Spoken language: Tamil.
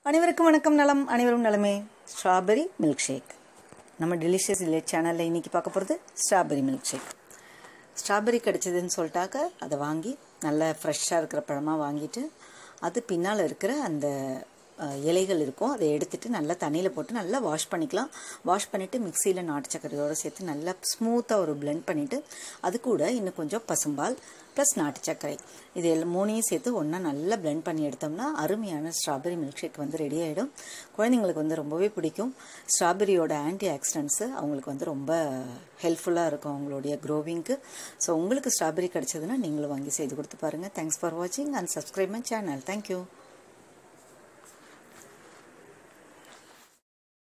அனைவருக்கும் வணக்கம் நலம் அனைவரும் நலமே ஸ்ட்ராபெரி மில்க் ஷேக் நம்ம டெலிஷியஸ் வில்லேஜ் சேனலில் இன்றைக்கி பார்க்க போகிறது ஸ்ட்ராபெரி மில்க் ஷேக் ஸ்ட்ராபெரி கிடச்சிதுன்னு சொல்லிட்டாக்க அதை வாங்கி நல்லா ஃப்ரெஷ்ஷாக இருக்கிற பழமாக வாங்கிட்டு அது பின்னால் இருக்கிற அந்த அஹ், இலைகள் இருக்கும் அதை எடுத்துட்டு நல்லா தண்ணியில் போட்டு நல்லா வாஷ் பண்ணிக்கலாம் வாஷ் பண்ணிவிட்டு மிக்சியில் நாட்டு சர்க்கரையோடு சேர்த்து நல்லா ஸ்மூத்தாக ஒரு blend பண்ணிவிட்டு அது கூட இன்னும் கொஞ்சம் பசும்பால் ப்ளஸ் நாட்டு சர்க்கரை இது எல்லாம் மூணையும் சேர்த்து ஒன்றா நல்லா blend பண்ணி எடுத்தோம்னா அருமையான ஸ்ட்ராபெரி மில்க் ஷேக் வந்து ரெடி ஆகிடும் குழந்தைங்களுக்கு வந்து ரொம்பவே பிடிக்கும் ஸ்ட்ராபெரியோட ஆன்டி ஆக்சிடென்ட்ஸு அவங்களுக்கு வந்து ரொம்ப ஹெல்ப்ஃபுல்லாக இருக்கும் அவங்களுடைய க்ரோவிங்க்கு ஸோ உங்களுக்கு ஸ்ட்ராபெரி கிடச்சதுன்னா நீங்களும் வாங்கி செய்து கொடுத்து பாருங்கள் தேங்க்ஸ் ஃபார் வாட்சிங் and subscribe my channel thank you